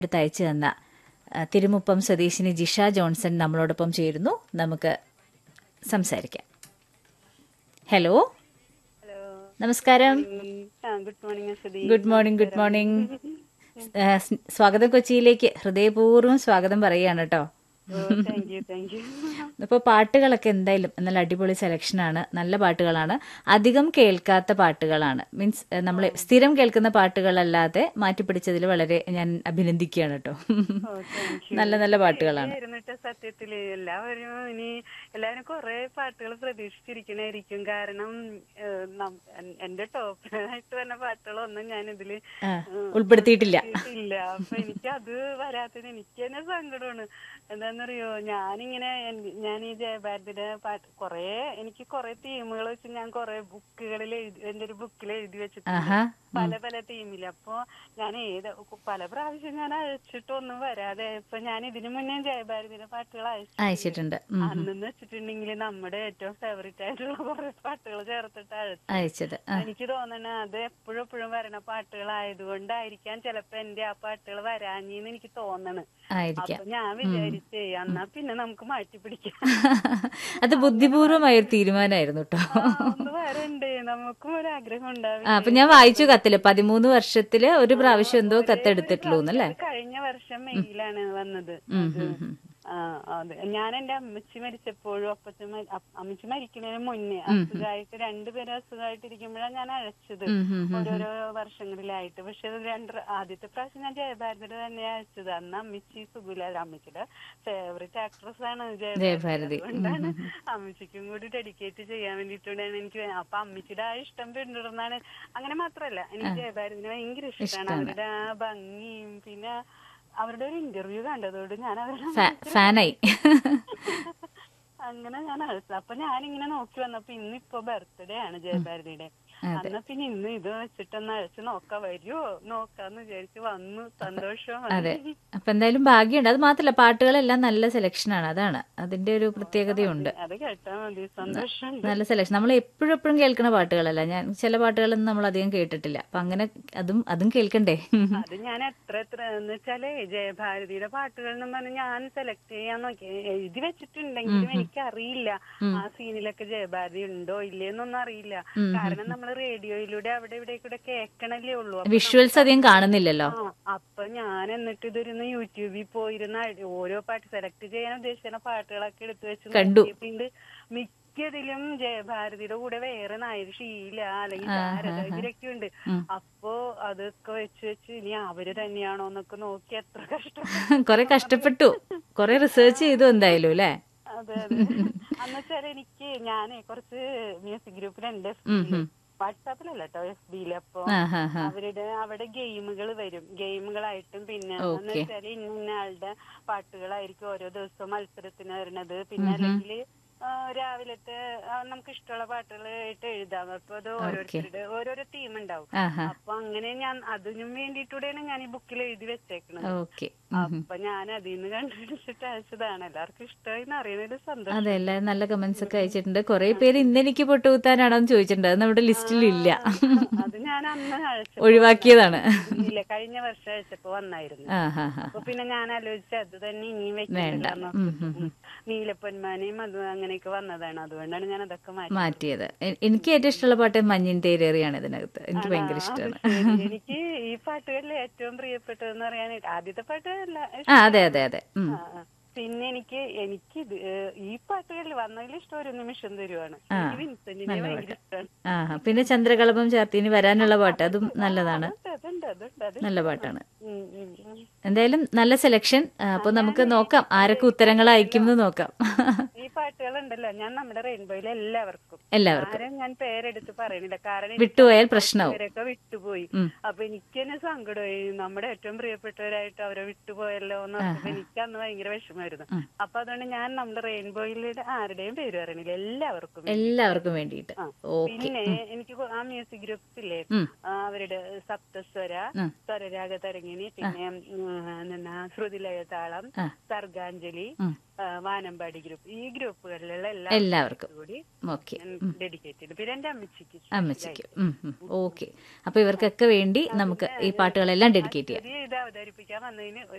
എടുത്ത് അയച്ചു തന്ന ആ, തിരുമുപ്പം സ്വദേശിനി ജിഷ ജോൺസൺ നമ്മളോടൊപ്പം ചേരുന്നു നമുക്ക് സംസാരിക്കാം ഹലോ ഹലോ നമസ്കാരം ആ good morning Sudhi good morning good morning ആ, സ്- സ്വാഗതം കൊച്ചിയിലേക്ക് ഹൃദയപൂർവ്വം സ്വാഗതം പറയുകയാണ് കേട്ടോ താങ്ക് യു താങ്ക് യു ഇപ്പോൾ പാട്ടുകളൊക്കെ എന്തായാലും നല്ല അടിപൊളി സെലക്ഷനാണ് നല്ല പാട്ടുകളാണ് അധികം കേൾക്കാത്ത പാട്ടുകളാണ് മീൻസ് നമ്മൾ സ്ഥിരം കേൾക്കുന്ന പാട്ടുകളല്ലാതെ മാറ്റിപ്പിടിച്ചതിൽ വളരെ ഞാൻ അഭിനന്ദിക്കുകയാണ് കേട്ടോ നല്ല നല്ല പാട്ടുകളാണ് ഇരുന്നിട്ട് സത്യത്തില് എല്ലാവരും ഇനി എല്ലാവരും കുറെ പാട്ടുകൾ പ്രതീക്ഷിച്ചിരിക്കണായിരിക്കും കാരണം ഏഹ്, നം- എൻ- എന്റെ ടോപ്പിലായിട്ട് വന്ന പാട്ടുകളൊന്നും ഞാൻ ഇതില് ആ, ഉൾപ്പെടുത്തിയിട്ടില്ല ഇല്ല അപ്പൊ എനിക്ക് അത് വരാത്തത് എനിക്ക് തന്നെ സങ്കടമാണ് എന്താന്നറിയോ ഞാനിങ്ങനെ എൻ- ഞാൻ ഈ ജയഭാരതിയുടെ പാട്ട് കൊറേ എനിക്ക് കൊറേ തീമുകൾ വെച്ച് ഞാൻ കൊറേ ബുക്കുകളിൽ എഴുതി എന്റെ ഒരു ബുക്കിൽ എഴുതി വെച്ചിട്ടുണ്ട് ആഹാ പല പല ടീമില് അപ്പൊ ഞാൻ ഏത് പല പ്രാവശ്യം ഞാൻ അയച്ചിട്ടൊന്നും വരാതെ ഇപ്പൊ ഞാൻ ഇതിനു മുന്നേ ജയഭാരതിയുടെ പാട്ടുകൾ അയച്ചു അയച്ചിട്ടുണ്ട് ഉം. അന്നെന്ന് വെച്ചിട്ടുണ്ടെങ്കിൽ നമ്മുടെ ഏറ്റവും ഫേവറേറ്റ് ആയിട്ടുള്ള കുറെ പാട്ടുകൾ ചേർത്തിട്ട് അയച്ചു അയച്ചത് ആ, എനിക്ക് തോന്നണ അത് എപ്പോഴും എപ്പോഴും വരണ പാട്ടുകളായതുകൊണ്ടായിരിക്കാം ചിലപ്പോ എന്റെ ആ പാട്ടുകൾ വരാഞ്ഞെന്ന് എനിക്ക് തോന്നണ് ആയിരിക്കാം അപ്പൊ ഞാൻ വിചാരിച്ചേ എന്നാ പിന്നെ നമുക്ക് മാറ്റി പിടിക്കാം അത് ബുദ്ധിപൂർവമായ ഒരു തീരുമാനമായിരുന്നു കേട്ടോ ആ, ഒന്ന് വരണ്ടേ നമുക്കും ഒരു ആഗ്രഹം ഉണ്ടാവും ആ അപ്പൊ ഞാൻ വായിച്ചു കത്തില് പതിമൂന്ന് വർഷത്തില് ഒരു പ്രാവശ്യം എന്തോ കത്തെടുത്തിട്ടുള്ളൂ എന്നല്ലേ അത് കഴിഞ്ഞ വർഷം മെയ്യിലാണ് വന്നത് ഉം, അത്. ഉം, ഉം. ആ അതെ ഞാൻ എന്റെ അമ്മച്ചി മരിച്ചപ്പോഴും അപ്പച്ചൻ മരി- അപ്പ- അമ്മച്ചി മരിക്കുന്നതിന് മുന്നേ അസുഖമായിട്ട് രണ്ടുപേരും അസുഖമായിട്ടിരിക്കുമ്പോഴാണ് ഞാൻ അയച്ചത് ഉം, ഉം, ഉം. ഓരോരോ വർഷങ്ങളിലായിട്ട് പക്ഷെ അത് രണ്ട് പ്ര- ആദ്യത്തെ പ്രാവശ്യം ഞാൻ ജയഭാരതിയുടെ തന്നെ അയച്ചത് അന്ന് അമ്മച്ചി സുഖിലായിരുന്നു അമ്മച്ചിയുടെ ഫേവറേറ്റ് ആക്ട്രസ് ആണ് ജയഭാരതി. ജയഭാരതി അതുകൊണ്ടാണ് അമ്മച്ചിക്കും കൂടി ഡെഡിക്കേറ്റ് ചെയ്യാൻ വേണ്ടിയിട്ടാണ് എനിക്ക് വേ- അപ്പൊ അമ്മച്ചിയുടെ ആ ഇഷ്ടം പിന്തുടർന്നാണ് അങ്ങനെ മാത്രല്ല എനിക്ക് ജയഭാരതിനെ ഭയങ്കര ഇഷ്ടമാണ് അവരുടെ ആ ഭംഗിയും പിന്നെ അവരുടെ ഒരു ഇന്റർവ്യൂ കണ്ടതോട് ഞാൻ അവരുടെ ഫാ- ഫാനായി അങ്ങനെ ഞാൻ അയച്ചു അപ്പൊ ഞാനിങ്ങനെ നോക്കി വന്നപ്പോ ഇന്നിപ്പോ ബർത്ത്ഡേ ആണ് ജയഭാരതിയുടെ അന്ന് പിന്നെ ഇന്ന് ഇത് വെച്ചിട്ടൊന്ന് അയച്ചു നോക്കാം വരുമോ നോക്കാന്ന് വിചാരിച്ച് വന്നു സന്തോഷം അതെ അപ്പൊ എന്തായാലും ഭാഗ്യമുണ്ട് അത് മാത്രല്ല പാട്ടുകളെല്ലാം നല്ല സെലക്ഷനാണ് അതാണ് അതിന്റെ ഒരു പ്രത്യേകതയുണ്ട് അത് കേട്ടാ മതി സന്തോഷമുണ്ട് നല്ല സെലക്ഷൻ നമ്മൾ എപ്പോഴും എപ്പോഴും കേൾക്കുന്ന പാട്ടുകളല്ല ഞാൻ ചില പാട്ടുകളൊന്നും നമ്മൾ അധികം കേട്ടിട്ടില്ല അപ്പൊ അങ്ങനെ അതും അതും കേൾക്കണ്ടേ അത് ഞാൻ എത്ര എത്ര എന്ന് വെച്ചാലേ ജയഭാരതിയുടെ പാട്ടുകൾ എന്ന് പറഞ്ഞ് ഞാൻ സെലക്ട് ചെയ്യാൻ നോക്കി എഴുതി വെച്ചിട്ടുണ്ടെങ്കിലും എനിക്കറിയില്ല ആ സീനിലൊക്കെ ജയഭാരതി ഉണ്ടോ ഇല്ലേന്നൊന്നും അറിയില്ല കാരണം നമ്മൾ റേഡിയോയിലൂടെ അവിടെ ഇവിടെ കൂടെ കേൾക്കണല്ലേ ഉള്ളൂ അപ്പൊ വിഷ്വൽസ് അധികം കാണുന്നില്ലല്ലോ ആ, അപ്പൊ ഞാൻ എന്നിട്ട് ഇതൊരുന്ന് യൂട്യൂബിൽ പോയിരുന്ന അടി- ഓരോ പാട്ട് സെലക്ട് ചെയ്യാൻ ഉദ്ദേശിക്കുന്ന പാട്ടുകളൊക്കെ എടുത്തു വെച്ച് കണ്ടു. നോക്കിയപ്പോണ്ട് മിക്കതിലും ജയഭാരതിയുടെ കൂടെ വേറെ നായർ ഷീല അല്ലെങ്കിൽ ശാരദ ഇവരൊക്കെ ഉണ്ട് അപ്പോ അതൊക്കെ വെച്ച് വെച്ച് ഇനി അവര് തന്നെയാണോ എന്നൊക്കെ നോക്കി എത്ര കഷ്ടം കൊറേ കഷ്ടപ്പെട്ടു കൊറേ റിസർച്ച് ചെയ്തു എന്തായാലും അല്ലേ അതെ അതെ അന്നുവെച്ചാൽ എനിക്ക് ഞാനേ കുറച്ച് മ്യൂസിക് ഗ്രൂപ്പിലുണ്ട് വാട്സാപ്പിലല്ല കേട്ടോ എഫ് ബിയില് അപ്പൊ ആ ഹാ ഹാ അവരുടെ അവിടെ ഗെയിമുകൾ വരും ഗെയിമുകളായിട്ടും പിന്നെ Okay. എന്ന് വെച്ചാൽ ഇന്ന ഇന്ന ആളുടെ പാട്ടുകളായിരിക്കും ഓരോ ദിവസവും മത്സരത്തിന് വരുന്നത് പിന്നെ അല്ലെങ്കിൽ രാവിലത്തെ ആ, നമുക്ക് ഇഷ്ടമുള്ള പാട്ടുകളായിട്ട് എഴുതാം അപ്പൊ അത് ഓരോരുത്തരുടെ ഓരോരോ ടീം ഉണ്ടാവും ആഹാ അപ്പൊ അങ്ങനെ ഞാൻ അതിനും വേണ്ടിയിട്ടൂടെയാണ് ഞാൻ ഈ ബുക്കിൽ എഴുതി വെച്ചേക്കണത് ഓക്കെ അപ്പൊ ഞാൻ അതിൽ നിന്ന് കണ്ടുപിടിച്ചിട്ട് അയച്ചതാണ് എല്ലാവർക്കും ഇഷ്ടമായി എന്ന് അറിയുന്നതിൽ സന്തോഷം അതെ എല്ലാരും നല്ല കമന്റ്സ് ഒക്കെ അയച്ചിട്ടുണ്ട് കുറെ പേര് ഇന്ന് എനിക്ക് പൊട്ടുകുത്താനാണോ എന്ന് ചോദിച്ചിട്ടുണ്ട് അത് നമ്മുടെ ലിസ്റ്റിലില്ല അത് ഞാൻ അന്ന് അയച്ചു ഒഴിവാക്കിയതാണ് ഇല്ല കഴിഞ്ഞ വർഷം അയച്ചപ്പോ വന്നായിരുന്നു ആ ഹാ ഹാ അപ്പൊ പിന്നെ ഞാൻ ആലോചിച്ചു അത് തന്നെ ഇനിയും വേണ്ട. വെക്കണ്ട കാരണം ഉം, ഉം, ഉം. നീലപ്പൊന്മാനെയും അത് അങ്ങനെയൊക്കെ വന്നതാണ് അതുകൊണ്ടാണ് ഞാൻ അതൊക്കെ മാറ്റി മാറ്റിയത് എ- എനിക്ക് ഏറ്റവും ഇഷ്ടമുള്ള പാട്ട് മഞ്ഞിൻ തേരേറിയാണ് ഇതിനകത്ത് എനിക്ക് ഭയങ്കര ഇഷ്ടമാണ് ശരി. എനിക്ക് ഈ പാട്ടുകളിൽ ഏറ്റവും പ്രിയപ്പെട്ടതെന്ന് പറയാനായിട്ട് ആദ്യത്തെ പാട്ട് അല്ല ആ അതെ അതെ അതെ ഉം. ആ, ആ. പിന്നെ എനിക്ക് എനിക്ക് ഇത്, ഏഹ്, ഈ പാട്ടുകളിൽ വന്നതിൽ ഇഷ്ടം ഒരു നിമിഷം തരുവാണ് എനിക്ക് വിൻസെന്റിനെ ഭയങ്കര ഇഷ്ടമാണ് ആ പിന്നെ ചന്ദ്രകളഭം ചാർത്തിന് വരാനുള്ള പാട്ട് അതും നല്ലതാണ് അതുണ്ട് അതുണ്ട് അത് നല്ല പാട്ടാണ് ഉം, ഉം, ഉം. എന്തായാലും നല്ല സെലക്ഷൻ അപ്പൊ നമുക്ക് നോക്കാം ആരൊക്കെ ഉത്തരങ്ങൾ അയക്കും എന്ന് നോക്കാം ഈ പാട്ടുകളുണ്ടല്ലോ ഞാൻ നമ്മുടെ റെയിൻബോയിൽ എല്ലാവർക്കും എല്ലാവർക്കും ആരും ഞാൻ പേരെടുത്ത് പറയണില്ല കാരണം വിട്ടുപോയാൽ പ്രശ്നവും അവരൊക്കെ വിട്ടുപോയി ഉം. അപ്പൊ എനിക്ക് തന്നെ സങ്കടമായി നമ്മുടെ ഏറ്റവും പ്രിയപ്പെട്ടവരായിട്ട് അവരെ വിട്ടുപോയല്ലോ എന്ന് ഓർത്തപ്പോ എനിക്ക് അന്ന് ഭയങ്കര വിഷമായിരുന്നു അപ്പൊ അതുകൊണ്ട് ഞാൻ നമ്മുടെ റെയിൻബോയിലെ ആരുടെയും പേര് പറയണില്ല എല്ലാവർക്കും എല്ലാവർക്കും വേണ്ടിയിട്ട് ആ. ഓക്കെ പിന്നെ എനിക്ക് കൊ- ആ മ്യൂസിക് ഗ്രൂപ്പ്സ് ഇല്ലേ ഉം. ആ, അവരുടെ സപ്തസ്വര ഉം. സ്വരരാഗ തരങ്ങിണി പിന്നെ ഉം, എന്നാ ശ്രുതിലയ താളം ആ. സർഗാഞ്ജലി ഉം. ആ, ആ, വാനമ്പാടി ഗ്രൂപ്പ് ഈ ഗ്രൂപ്പുകളിലുള്ള എല്ലാ എല്ലാവർക്കും കൂടി ഓക്കെ ഡെഡിക്കേറ്റ് ചെയ്തു പിന്നെ എന്റെ അമ്മച്ചിക്ക് അമ്മച്ചിക്ക് ഓക്കെ അപ്പൊ ഇവർക്കൊക്കെ വേണ്ടി നമുക്ക് ഈ പാട്ടുകളെല്ലാം ഡെഡിക്കേറ്റ് ചെയ്യാം ഇത് അവതരിപ്പിക്കാൻ വന്നതിന്